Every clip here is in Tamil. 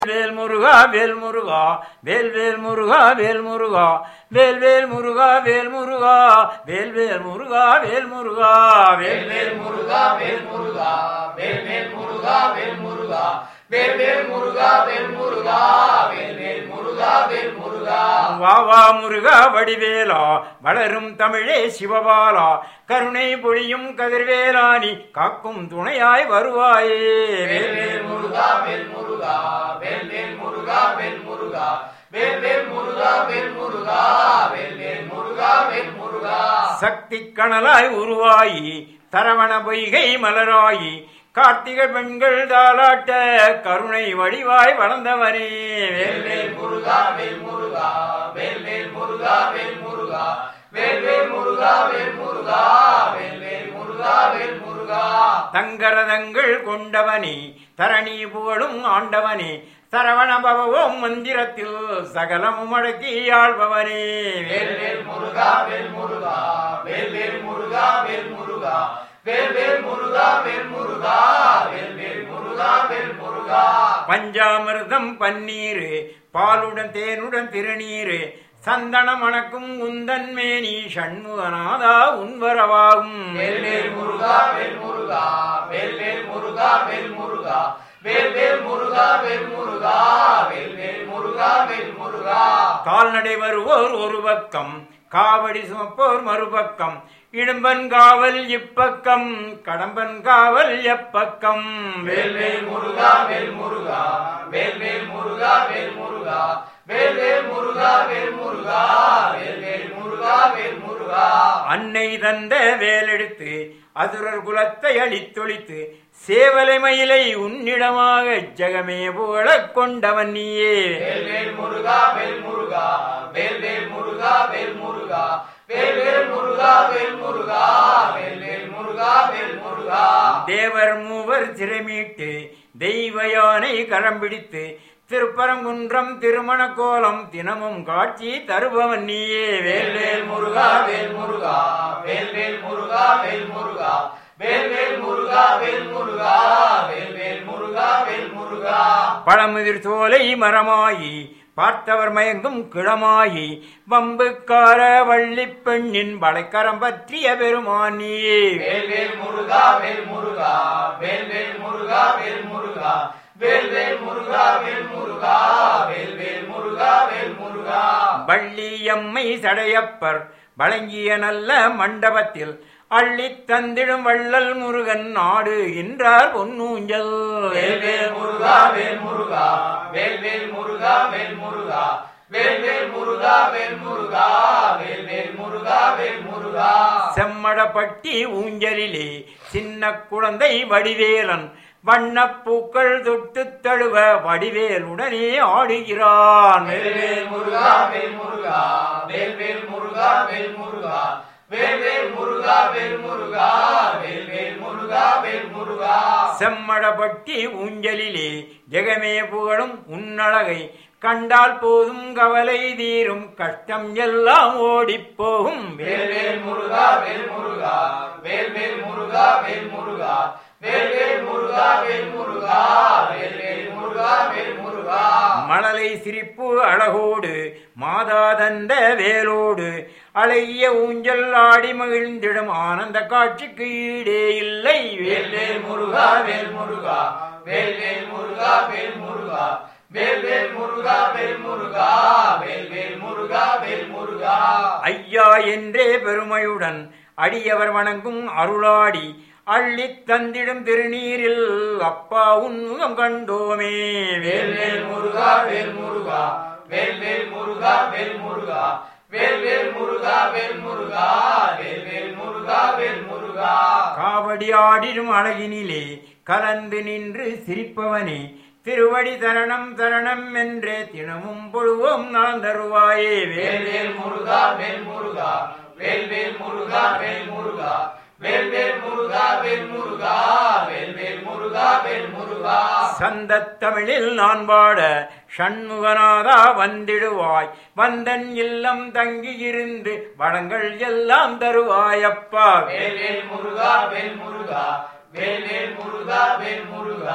வேல் முருகா வேல் முருகா வேல் வேல் முருகா வேல் முருகா வேல் வேல் முருகா வேல் முருகா வேல் வேல் முருகா வேல் முருகா வேல் வேல் முருகா வேல் முருகா வேல் வேல் முருகா வேல் முருகா வேல் வேல் முருகா வேல் முருகா வேல் வேல் முருகா வேல் முருகா வா வா முருகா வடிவேலா வளரும் தமிழே சிவபாலா கருணை பொழியும் கதிர்வேலானி காக்கும் துணையாய் வருவாயே வேல் வேல் முருகா வேல் முருகா வேல் வேல் முருகா வேல் முருகா வேல் வேல் முருகா வேல் முருகா வேல் வேல் முருகா வேல் முருகா சக்தி கணலாய் உருவாயி தரவண பொய்கை மலராயி கார்த்திகை பெண்கள் தாளாட்ட கருணை வடிவாய் வளர்ந்தவனே வேல் வேல் முருகா வேல் முருகா வேல் வேல் முருகா வேல் முருகா வேல் வேல் முருகா வேல் முருகா வேல் வேல் முருகா வேல் முருகா தங்கரதங்கள் கொண்டவனே தரணி புகழும் ஆண்டவனே சரவண பவவோம் மந்திரத்தில் சகலமும் அடக்கி ஆள்பவனே வேல் வேல் முருகா வேல் முருகா வேல் வேல் முருகா வேல் முருகா வேல் வேல் முருகா வேல் முருகா வேல் வேல் முருகா வேல் முருகா பஞ்சாமிர்தம் பன்னீர் பாலுடன் தேனுடன் திருநீர் சந்தனம் மணக்கும் உந்தன் மேனி சண்முகநாதா உன்வரவாகும் வேல் வேல் முருகா வேல் முருகா வேல் வேல் முருகா வேல் முருகா வேல் வேல் முருகா வேல் முருகா வேல் வேல் முருகா வேல் முருகா கால்நடை வருவோர் ஒரு பக்கம் காவடி சுமப்போர் மறுபக்கம் இடும்பன் காவல் இப்பக்கம் கடம்பன் காவல் எப்பக்கம் வேல் வேல் முருகா வேல் முருகா வேல் வேல் முருகா வேல் முருகா வேல் வேல் முருகா வேல் முருகா வேல் வேல் முருகா வேல் முருகா அன்னை தந்த வேலெடுத்து அதுரர் குலத்தை அழித்தொழித்து சேவலை மயிலை உன்னிடமாக ஜெகமே புகழக் கொண்டவன் நீயே வேல் வேல் முருகா வேல் முருகா வேல் வேல் முருகா வேல் முருகா வேல் வேல் முருகா வேல் முருகா வேல் வேல் முருகா வேல் முருகா தேவர் மூவர் திறமீட்டு தெய்வ யானை கரம் பிடித்து திருப்பரங்குன்றம் திருமண கோலம் தினமும் காட்சி தருபவன் நீயே வேல் வேல் முருகா வேல் முருகா வேல் வேல் முருகா வேல் முருகா வேல் வேல் முருகா வேல் முருகா வேல் வேல் முருகா வேல் முருகா பழமுதிர் சோலை மரமாயி பார்த்தவர் மயங்கும் கிழமாயி வம்புக்கார வள்ளி பெண்ணின் வளைக்கரம் பற்றிய பெருமானியே வேல் வேல் முருகா வேல் முருகா வேல் வேல் முருகா வேல் முருகா வேல் வேல் முருகா வேல் முருகா வேல் வேல் முருகா வேல் முருகா வள்ளியம்மை சடையப்பர் வழங்கிய நல்ல மண்டபத்தில் அள்ளி தந்திடும் வள்ளல் முருகன் நாடு என்றார் பொன்னூஞ்சல் வேல் வேல் முருகா வேல் முருகா வேல் வேல் முருகா வேல் முருகா வேல் வேல் முருகா வேல் முருகா வேல் வேல் முருகா வேல் முருகா செம்மடப்பட்டி ஊஞ்சலிலே சின்ன குழந்தை வடிவேலன் வண்ணப்பூக்கள் தொட்டு தழுவ வடிவேல் உடனே ஆடுகிறான் வேல் வேல் முருகா வேல் முருகா வேல் வேல் முருகா வேல் முருகா வேல் வேல் முருகா வேல் முருகா வேல் வேல் முருகா வேல் முருகா செம்மடப்பட்டி ஊஞ்சலிலே ஜெகமே புகழும் உன்னழகை கண்டால் போதும் கவலை தீரும் கஷ்டம் எல்லாம் ஓடிப் போகும் வேல் வேல் முருகா வேல் முருகா வேல் வேல் முருகா வேல் முருகா வேல் வேல் முருகா வேல் முருகா வேல் வேல் முருகா வேல் முருகா மழலை சிரிப்பு அழகோடு மாதா தந்த வேலோடு அழகிய ஊஞ்சல் ஆடி மகிழ்ந்திடும் ஆனந்த காட்சிக்கு ஈடே இல்லை வேல் வேல் முருகா வேல் முருகா வேல் வேல் முருகா வேல் முருகா வேல் வேல் முருகா வேல் முருகா வேல் வேல் முருகா வேல் முருகா ஐயா என்றே பெருமையுடன் அடியவர் வணங்கும் அருளாடி அள்ளி தந்திடும் திருநீரில் அப்பா உன்முகம் கண்டோமே வேல் வேல் முருகா வேல் முருகா வேல் வேல் முருகா வேல் முருகா வேல் வேல் முருகா வேல் முருகா வேல் வேல் முருகா வேல் முருகா காவடி ஆடிடும் அழகினிலே கலந்து நின்று சிரிப்பவனே திருவடி தரணம் தரணம் என்றே தினமும் பொழுவோம் நான் தருவாயே வேல் வேல் முருகா வேல் முருகா வேல் வேல் முருகா வேல் முருகா வேல் வேல் முருகா வேல் முருகா வேல் வேல் முருகா வேல் முருகா சந்தத் தமிழில் நான் பாட ஷண்முகநாதா வந்திடுவாய் வந்தன் இல்லம் தங்கி இருந்து வளங்கள் எல்லாம் தருவாயப்பா வேல் வேல் முருகா வேல் முருகா வேல் வேல் முருகா வேல் முருகா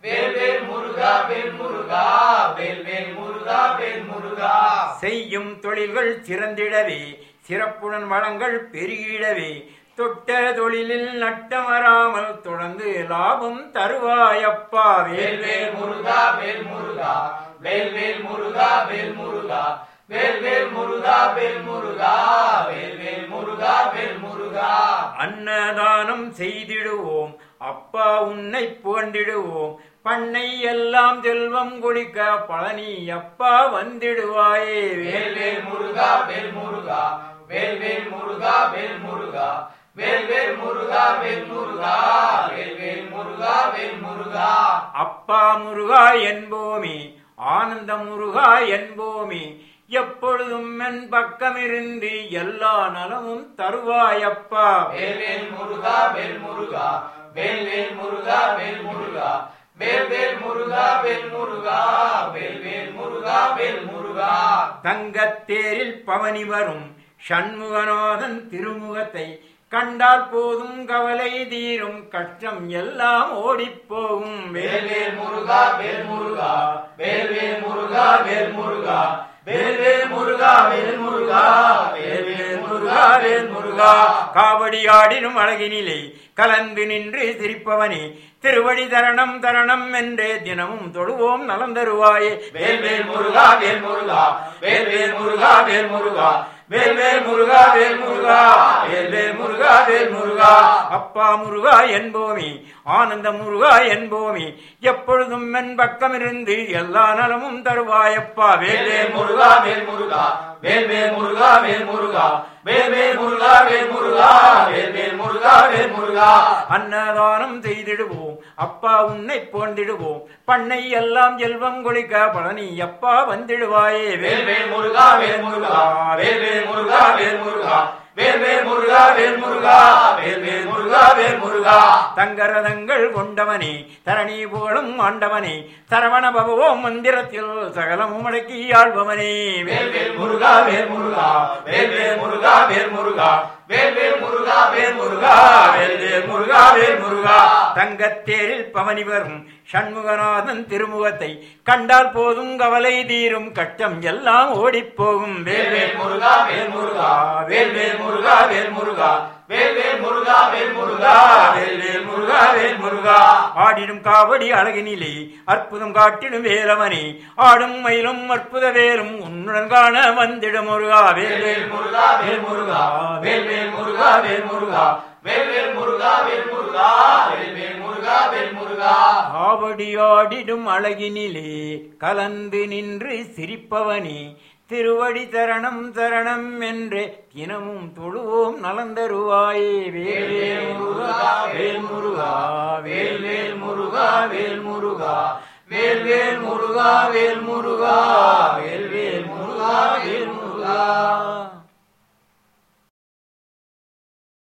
வேல்வேல் முருகா வேல் முருகா வேல்வேல் முருகா வேல் முருகா செய்யும் தொழில்கள் சிறந்திடவே சிறப்புடன் வளங்கள் பெருகிடவே தொட்ட தொழிலில் நட்டம் வராமல் தொடர்ந்து லாபம் தருவாயப்பா வேல்வேல் வேல்வேல் முருகா வேல் முருகா வேல்வேல் முருகா வேல் முருகா வேல்வேல் முருகா வேல் முருகா வேல்வேல் முருகா வேல் முருகா அன்னதானம் செய்திடுவோம் அப்பா உன்னை புகழ்ந்திடுவோம் பண்ணை எல்லாம் செல்வம் குடிக்க பழனி அப்பா வந்திடுவாயே வேல்வேல் முருகா வேல் முருகா வேல்வேல் முருகா வேல் முருகா வேல்வேல் முருகா வேல் முருகா வேல்வேல் முருகா வேல் முருகா அப்பா முருகா என்போமே ஆனந்த முருகா என்போமே எப்பொழுதும் என் பக்கமிருந்து எல்லா நலமும் தருவாயப்பா வேல்வேல் முருகா வேல் முருகா வேல்வேல் முருகா வேல் முருகா வேல்வேல் முருகா வேல் முருகா வேல்வேல் முருகா வேல் முருகா தங்கத்தேரில் பவனி வரும் சண்முகநாதன் திருமுகத்தை கண்டால் போதும் கவலை தீரும் கஷ்டம் எல்லாம் ஓடிப்போகும் வேல்வேல் முருகா வேல் முருகா வேல்வேல் முருகா வேல் முருகா வேல்வேல் முருகா வேல் முருகா வேல்வேல் முருகா வேல் முருகா காவடி ஆடினும் அழகினிலே கலந்து நின்று சிரிப்பவனே திருவடி தரணம் தரணம் என்றே தினமும் தொழுவோம் நலம் தருவாயே வேல்வேல் முருகா வேல் முருகா வேல்வேல் முருகா வேல் முருகா வேல்வேல் முருகா வேல் முருகா வேல்வேல் முருகா வேல் முருகா அப்பா முருகா என்போமே ஆனந்த முருகா என்போமே எப்பொழுதும் என் பக்கமிருந்து எல்லா நலமும் தருவாயப்பா வேல்வேல் முருகா வேல் முருகா வேல்வேல் முருகா வேல் முருகா வேல்வேல் முருகா வேல் முருகா வேல்வேல் முருகா வேல் முருகா அன்னதானம் செய்திடுவோம் அப்பா உன்னை போந்திடுவோம் பண்ணை எல்லாம் செல்வம் கொளிக்க பழனி அப்பா வந்திடுவாயே வேல்வேல் முருகா வேல் முருகா வேல்வேல் முருகா வேல் முருகா வேல்வேல் முருகா வேல் முருகா வேல்வேல் முருகா வேல் முருகா தங்கரதங்கள் கொண்டவனே தரணி புகழும் ஆண்டவனே சரவண பவோ மந்திரத்தில் சகலமும் அடக்கி ஆள்பவனே வேல்வேல் முருகா வேல் முருகா வேல்வேல் முருகா வேல் முருகா வேல்வேல் முருகா வேல் முருகா வேல்வேல் முருகா வேல் முருகா தங்கத்தேரில் பவனி வரும் சண்முகநாதன் திருமுகத்தை கண்டால் போதும் கவலை தீரும் கட்டம் எல்லாம் ஓடிப்போகும் வேல்வேல் முருகா வேல் முருகா வேல்வேல் முருகா வேல் முருகா வேல்வேல் முருகா வேல் முருகா வேல்வேல் முருகா வேல் முருகா ஆடிடும் காவடி அழகினிலே அற்புதம் காட்டிடும் வேலவனே ஆடும் மயிலும் அற்புத வேலும் உன்னுடன் காண வந்திடும் முருகா வேல்வேல் வேல்வேல் முருகா வேல் முருகா வேல்வேல் முருகா வேல் முருகா வேல்வேல் முருகா வேல் முருகா வேல்வேல் முருகா வேல் முருகா காவடி ஆடிடும் அழகினிலே கலந்து நின்று சிரிப்பவனே திருவடி தரணம் தரணம் என்று தினமும் தொழுவோம் நலந்தருவாயே வேல்வேல் முருகா வேல் முருகா வேல்வேல் முருகா வேல் முருகா வேல்வேல் முருகா வேல் முருகா வேல்